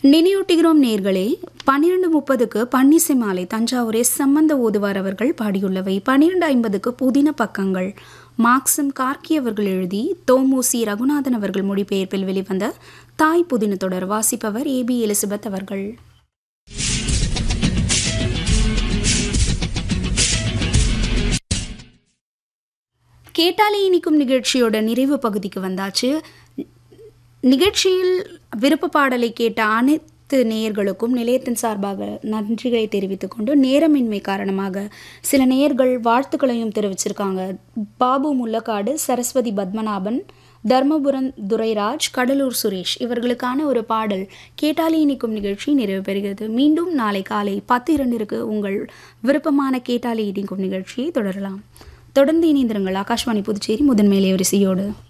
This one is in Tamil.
நினைவூட்டுகிறோம் நேர்களே பன்னிரண்டு முப்பதுக்கு பன்னிசை மாலை தஞ்சாவூரே சம்பந்த ஓதுவார் அவர்கள் பாடியுள்ளவை பன்னிரண்டு ஐம்பதுக்கு புதின பக்கங்கள் மார்க்சம் கார்கி அவர்கள் எழுதி தோமூசி ரகுநாதன் அவர்கள் மொழிபெயர்ப்பில் வெளிவந்த தாய் புதின தொடர் வாசிப்பவர் ஏபி எலிசபெத் அவர்கள் கேட்டாலே இனிக்கும் நிகழ்ச்சியோட நிறைவு பகுதிக்கு வந்தாச்சு நிகழ்ச்சியில் விருப்ப பாடலை கேட்ட அனைத்து நேயர்களுக்கும் நிலையத்தின் சார்பாக நன்றிகளை தெரிவித்துக் கொண்டு நேரமின்மை காரணமாக சில நேயர்கள் வாழ்த்துக்களையும் தெரிவிச்சிருக்காங்க பாபு முல்லக்காடு சரஸ்வதி பத்மநாபன் தர்மபுரம் துரைராஜ் கடலூர் சுரேஷ் இவர்களுக்கான ஒரு பாடல் கேட்டாலே இனிக்கும் நிகழ்ச்சி நிறைவு பெறுகிறது மீண்டும் நாளை காலை பத்து இரண்டிற்கு உங்கள் விருப்பமான கேட்டாலே இனிக்கும் நிகழ்ச்சியை தொடரலாம் தொடர்ந்து இணைந்திருங்கள் ஆகாஷ்வாணி புதுச்சேரி முதன்மை வரிசையோடு